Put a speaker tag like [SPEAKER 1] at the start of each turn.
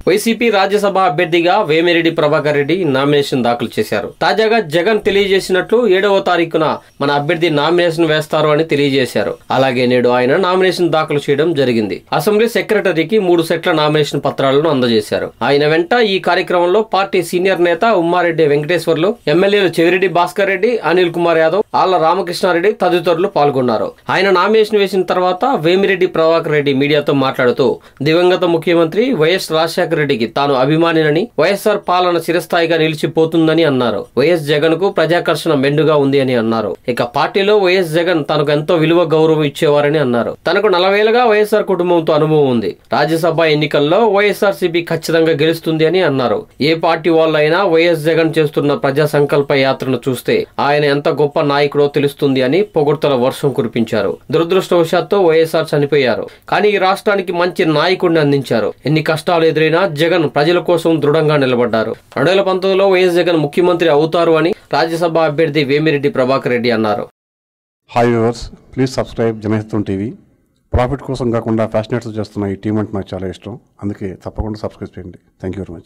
[SPEAKER 1] YCP Rajya Sabha అభ్యర్థిగా Vemireddy Prabhakar Reddy nomination దాఖలు చేశారు తాజాగా జగన్ తెలియజేసినట్లు ఏడవ తారీఖున మన అభ్యర్థి నామినేషన్ వేస్తారు అని తెలియజేశారు అలాగే నేడు ఆయన నామినేషన్ దాఖలు చేయడం జరిగింది అసెంబ్లీ సెక్రటరీకి మూడు సెట్ల నామినేషన్ పత్రాలను అందజేశారు ఆయన వెంట ఈ కార్యక్రమంలో పార్టీ సీనియర్ నేత ఉమ్మారెడ్డి వెంకటేశ్వర్లు ఎమ్మెల్యేలు చెవిరెడ్డి భాస్కర్ రెడ్డి అనిల్ కుమార్ యాదవ్ ఆళ్ల రామకృష్ణారెడ్డి తదితరులు పాల్గొన్నారు ఆయన నామినేషన్ వేసిన తర్వాత వేమిరెడ్డి ప్రభాకర్ రెడ్డి మీడియాతో మాట్లాడుతూ దివంగత ముఖ్యమంత్రి వైఎస్ రాజశేఖర రెడ్డికి తాను అభిమానినని వైఎస్ఆర్ పాలన చిరస్థాయిగా నిలిచిపోతుందని అన్నారు వైఎస్ జగన్ కు ప్రజాకర్షణ మెండుగా ఉంది అని అన్నారు ఇక పార్టీలో వైఎస్ జగన్ తనకు ఎంతో విలువ గౌరవం ఇచ్చేవారని అన్నారు తనకు నలవేలుగా వైఎస్ఆర్ కుటుంబంతో అనుభవం ఉంది రాజ్యసభ ఎన్నికల్లో వైఎస్ఆర్ సిపి ఖచ్చితంగా గెలుస్తుంది అని అన్నారు ఏ పార్టీ వాళ్ళైనా వైఎస్ జగన్ చేస్తున్న ప్రజా సంకల్ప యాత్రను చూస్తే ఆయన ఎంత గొప్ప నాయకుడో తెలుస్తుంది అని పొగడ్తల వర్షం కురిపించారు దురదృష్టవశాత్తు వైఎస్ఆర్ చనిపోయారు కానీ ఈ రాష్ట్రానికి మంచి నాయకుడిని అందించారు ఎన్ని కష్టాలు ఎదురైనా జగన్ ప్రజల కోసం దృఢంగా నిలబడ్డారు రెండు వేల పంతొమ్మిదిలో వైఎస్ జగన్ ముఖ్యమంత్రి అవుతారు అని రాజ్యసభ అభ్యర్థి వేమిరెడ్డి ప్రభాకర్ రెడ్డి అన్నారు
[SPEAKER 2] hi viewers please subscribe Janahitham TV profit కోసం కాకుండా ఫ్యాషనేట్స్ చేస్తున్న ఈ టీం అంటే నాకు చాలా ఇష్టం అందుకే తప్పకుండా సబ్స్క్రైబ్ చేయండి థ్యాంక్ యూ వెరీ మచ్